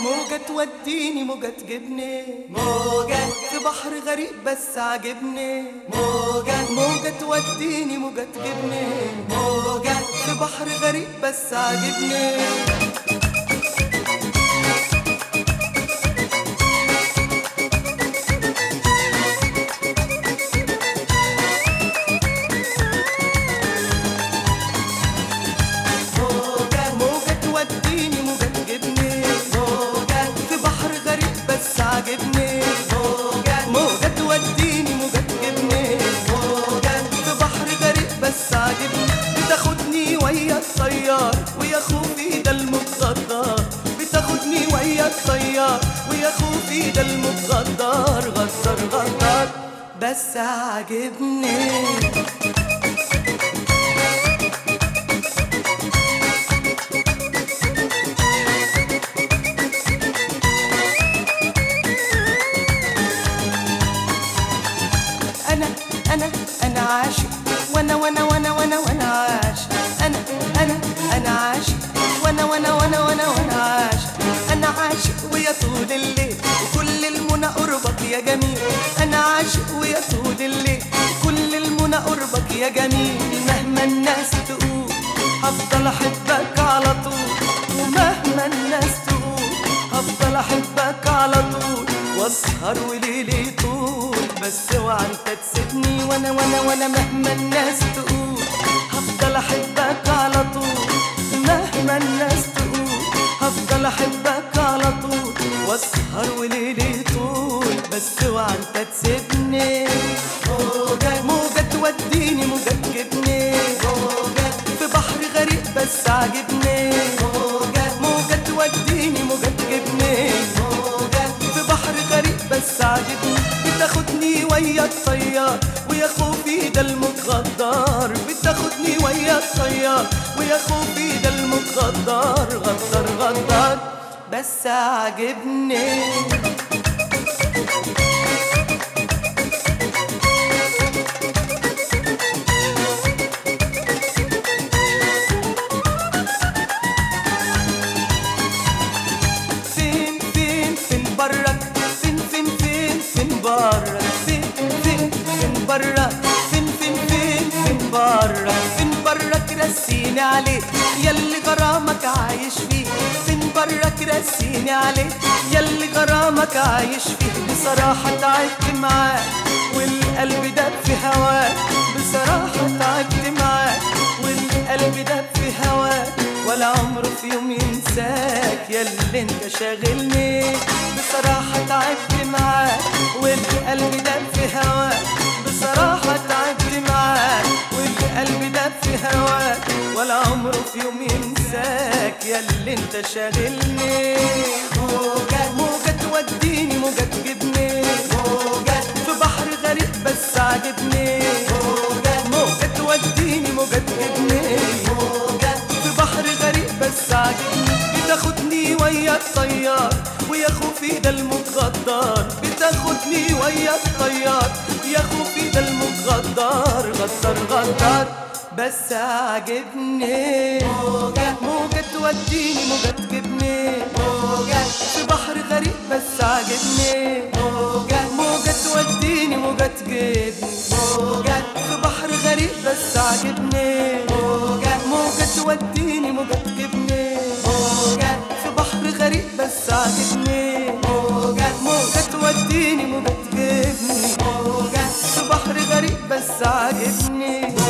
موجة توديني موجة تجيبني موجة في بحر غريق بس عاجبني موجة موجة توديني موجة تجيبني موجة في بحر غريق بس عاجبني موجة موجة توديني موجة تجيبني موجة في بحر غريق بس عاجبني موجة موجة توديني موجة تجيبني موجة في بحر غريق بس عاجبني بتاخدني ويا الطيار ويا خوفي ده المتغدر بتاخدني ويا الطيار ويا خوفي ده المتغدر غدر غدر بس عاجبني انا انا انا عاشق وانا وانا وانا وانا وانا عاشق انا انا انا عاشق وانا وانا وانا وانا وانا عاشق انا عاشق ويا طول الليل وكل المنى قربك يا جميل انا عاشق ويا طول الليل كل المنى قربك يا جميل مهما الناس تقول هفضل احبك على طول ومهما الناس تقول هفضل احبك على طول واسهر وليلي طول بس اوعى انت تسيبني وانا وانا وانا مهما الناس تقول هفضل احبك على طول مهما الناس تقول هفضل احبك على طول واسهر وليلي طول بس اوعى انت تسيبني موجة موجة توديني موجة تجيبني موجة في بحر غريق بس عاجبني موجة موجة توديني موجة تجيبني موجة في بحر غريق بس عاجبني بتاخدني ويا الطيار ويا خوفي ده المتغدر بتاخدني ويا الطيار ويا خوفي ده المتغدر غدر غدر بس عاجبني فين فين فين برك فين فين فين فين برك فين فين فين برك فين فين فين فين برك فين برك رسيني عليه ياللي غرامك عايش فيه فين برك رسيني عليه ياللي غرامك عايش فيه بصراحة تعبت معاك والقلب داب في هواك بصراحة تعبت معاك والقلب داب في هواك ولا عمره في يوم ينساك ياللي انت شاغلني بصراحة تعبت معاك والقلب داب في هواك بصراحة تعبت معاك والقلب داب في هواك ولا عمره في يوم ينساك ياللي انت شاغلني موجة موجة توديني موجة تجيبني موجة في بحر غريق بس عاجبني موجة موجة توديني موجة تجيبني موجة في بحر غريق بس عاجبني بتاخدني ويا الطيار ويا خوفي ده المتغدر بتاخدني ويا الطيار يا خوفي ده المتغدر غدر غدر بس عاجبني موجة موجة توديني موجة تجيبني موجة في بحر غريق بس عاجبني موجة موجة توديني موجة تجيبني موجة في بحر غريق بس عاجبني موجة موجة توديني موجة تجيبني موجة في بحر غريق بس عاجبني موجة موجة توديني موجة تجيبني موجة في بحر غريق بس عاجبني